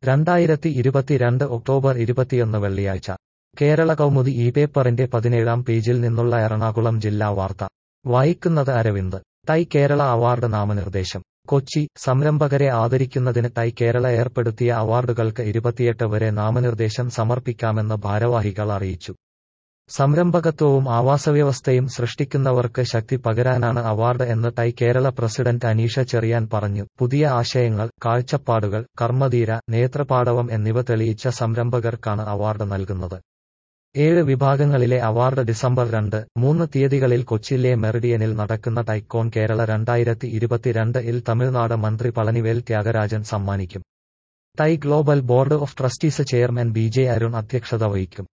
രണ്ടായിരത്തി ഇരുപത്തിരണ്ട് ഒക്ടോബർ ഇരുപത്തിയൊന്ന് വെള്ളിയാഴ്ച കേരള കൗമുദി ഈ പേപ്പറിന്റെ പതിനേഴാം പേജിൽ നിന്നുള്ള എറണാകുളം ജില്ലാ വാർത്ത വായിക്കുന്നത് അരവിന്ദ് ടൈ കേരള അവാർഡ് നാമനിർദ്ദേശം കൊച്ചി സംരംഭകരെ ആദരിക്കുന്നതിന് ടൈ കേരള ഏർപ്പെടുത്തിയ അവാർഡുകൾക്ക് ഇരുപത്തിയെട്ട് വരെ നാമനിർദ്ദേശം സമർപ്പിക്കാമെന്ന് ഭാരവാഹികൾ അറിയിച്ചു സംരംഭകത്വവും ആവാസവ്യവസ്ഥയും സൃഷ്ടിക്കുന്നവർക്ക് ശക്തി പകരാനാണ് അവാർഡ് എന്ന് ടൈ കേരള പ്രസിഡന്റ് അനീഷ ചെറിയാൻ പറഞ്ഞു പുതിയ ആശയങ്ങൾ കാഴ്ചപ്പാടുകൾ കർമ്മധീര നേത്രപാടവം എന്നിവ തെളിയിച്ച സംരംഭകർക്കാണ് അവാർഡ് നൽകുന്നത് ഏഴ് വിഭാഗങ്ങളിലെ അവാർഡ് ഡിസംബർ രണ്ട് മൂന്ന് തീയതികളിൽ കൊച്ചിയിലെ മെറിഡിയനിൽ നടക്കുന്ന ടൈക്കോൺ കേരള രണ്ടായിരത്തി ഇരുപത്തിരണ്ട് ഇൽ തമിഴ്നാട് മന്ത്രി പളനിവേൽ ത്യാഗരാജൻ സമ്മാനിക്കും TiE global board of trustees chairman B J Arun അധ്യക്ഷത വഹിക്കും